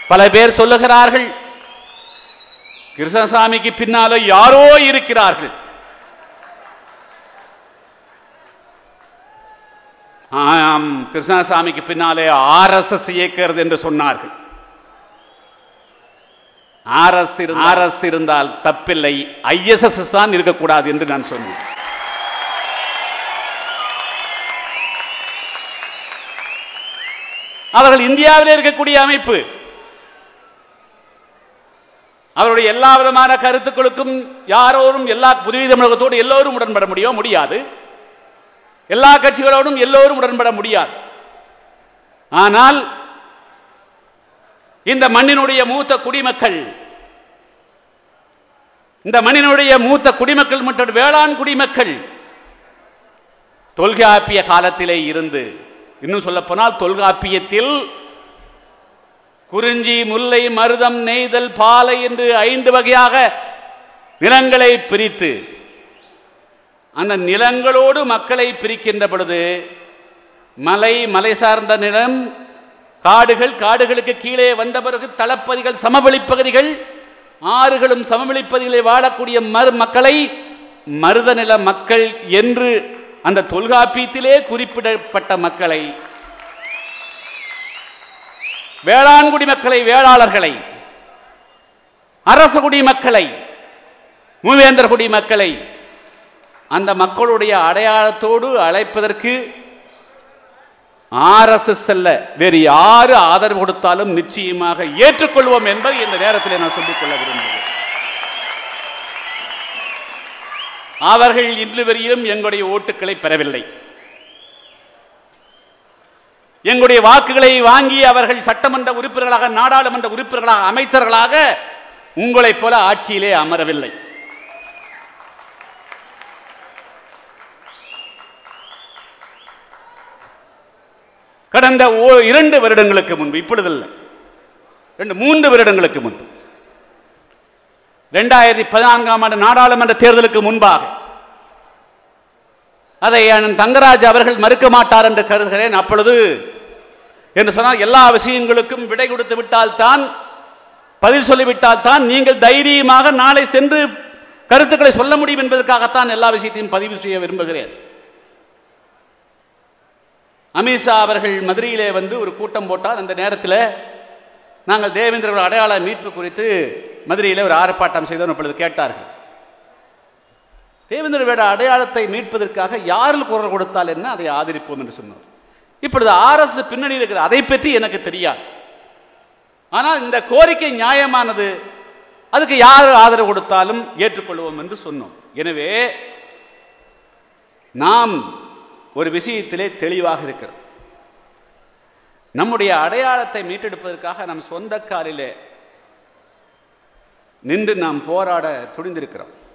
பல பேர் சொல்லுகிறார்கள் கிருஷ்ணசாமிக்கு பின்னால யாரோ இருக்கிறார்கள் ஆம் கிருஷ்ணசாமிக்கு பின்னாலே ஆர்எஸ்எஸ் இயக்கிறது என்று சொன்னார்கள் ஆர்எஸ் ஆர்எஸ் இருந்தால் தப்பில்லை ஐஎஸ்எஸ் தான் இருக்கக்கூடாது என்று நான் சொன்னேன் அவர்கள் இந்தியாவிலே இருக்கக்கூடிய அமைப்பு அவருடைய எல்லா விதமான கருத்துக்களுக்கும் யாரோரும் எல்லா புதுவை தமிழகத்தோடு எல்லோரும் உடன்பட முடியுமோ முடியாது எல்லா கட்சிகளோடும் எல்லோரும் உடன்பட முடியாது ஆனால் இந்த மண்ணினுடைய மூத்த குடிமக்கள் இந்த மண்ணினுடைய மூத்த குடிமக்கள் மற்றும் வேளாண் குடிமக்கள் தொல்காப்பிய காலத்திலே இருந்து இன்னும் சொல்ல போனால் தொல்காப்பியத்தில் குறிஞ்சி முல்லை மருதம் நெய்தல் பாலை என்று ஐந்து வகையாக நிலங்களை பிரித்து அந்த நிலங்களோடு மக்களை பிரிக்கின்ற பொழுது மலை மலை சார்ந்த நிலம் காடுகள் காடுகளுக்கு கீழே வந்த பிறகு தளப்பகுதிகள் சமவெளி பகுதிகள் ஆறுகளும் சமவெளி பகுதிகளில் வாழக்கூடிய மறு மக்களை மருத நில மக்கள் என்று அந்த தொல்காப்பியத்திலே குறிப்பிடப்பட்ட மக்களை வேளாண்குடி மக்களை வேளாளர்களை அரச குடி மக்களை மூவேந்தர் குடி மக்களை அந்த மக்களுடைய அடையாளத்தோடு அழைப்பதற்கு ஆர்எஸ்எஸ் அல்ல வேறு யாரு ஆதரவு கொடுத்தாலும் நிச்சயமாக ஏற்றுக்கொள்வோம் என்பதை இந்த நேரத்தில் நான் சொல்லிக்கொள்ள விரும்புகிறேன் அவர்கள் இன்று வரையிலும் எங்களுடைய ஓட்டுக்களை பெறவில்லை எங்களுடைய வாக்குகளை வாங்கி அவர்கள் சட்டமன்ற உறுப்பினர்களாக நாடாளுமன்ற உறுப்பினர்களாக அமைச்சர்களாக உங்களைப் போல ஆட்சியிலே அமரவில்லை கடந்த ஓ- இரண்டு வருடங்களுக்கு முன்பு இப்பொழுதில்லை ரெண்டு மூன்று வருடங்களுக்கு முன்பு ரெண்டாயிரத்தி பதினான்காம் ஆண்டு நாடாளுமன்ற தேர்தலுக்கு முன்பாக அதை அண்ணன் தங்கராஜ் அவர்கள் மறுக்க மாட்டார் என்று கருதுகிறேன் அப்பொழுது என்று சொன்னால் எல்லா விஷயங்களுக்கும் விடை கொடுத்து விட்டால்தான் பதில் சொல்லிவிட்டால் தான் நீங்கள் தைரியமாக நாளை சென்று கருத்துக்களை சொல்ல முடியும் என்பதற்காகத்தான் எல்லா விஷயத்தையும் பதிவு செய்ய விரும்புகிறேன் அமித்ஷா அவர்கள் மதுரையிலே வந்து ஒரு கூட்டம் போட்டால் அந்த நேரத்தில் நாங்கள் தேவேந்திர அடையாள மீட்பு குறித்து மதுரையில் ஒரு ஆர்ப்பாட்டம் செய்தோம் இப்பொழுது கேட்டார்கள் தேவேந்திர வேட அடையாளத்தை மீட்பதற்காக யாரில் குரல் கொடுத்தால் என்ன அதை ஆதரிப்போம் என்று சொன்னார் இப்பொழுது ஆர்எஸ் பின்னணி இருக்கிறது அதை பற்றி எனக்கு தெரியாது ஆனால் இந்த கோரிக்கை நியாயமானது அதுக்கு யார் ஆதரவு கொடுத்தாலும் ஏற்றுக்கொள்வோம் என்று சொன்னோம் எனவே நாம் ஒரு விஷயத்திலே தெளிவாக இருக்கிறோம் நம்முடைய அடையாளத்தை மீட்டெடுப்பதற்காக நம் சொந்த காலிலே நின்று நாம் போராட துணிந்திருக்கிறோம்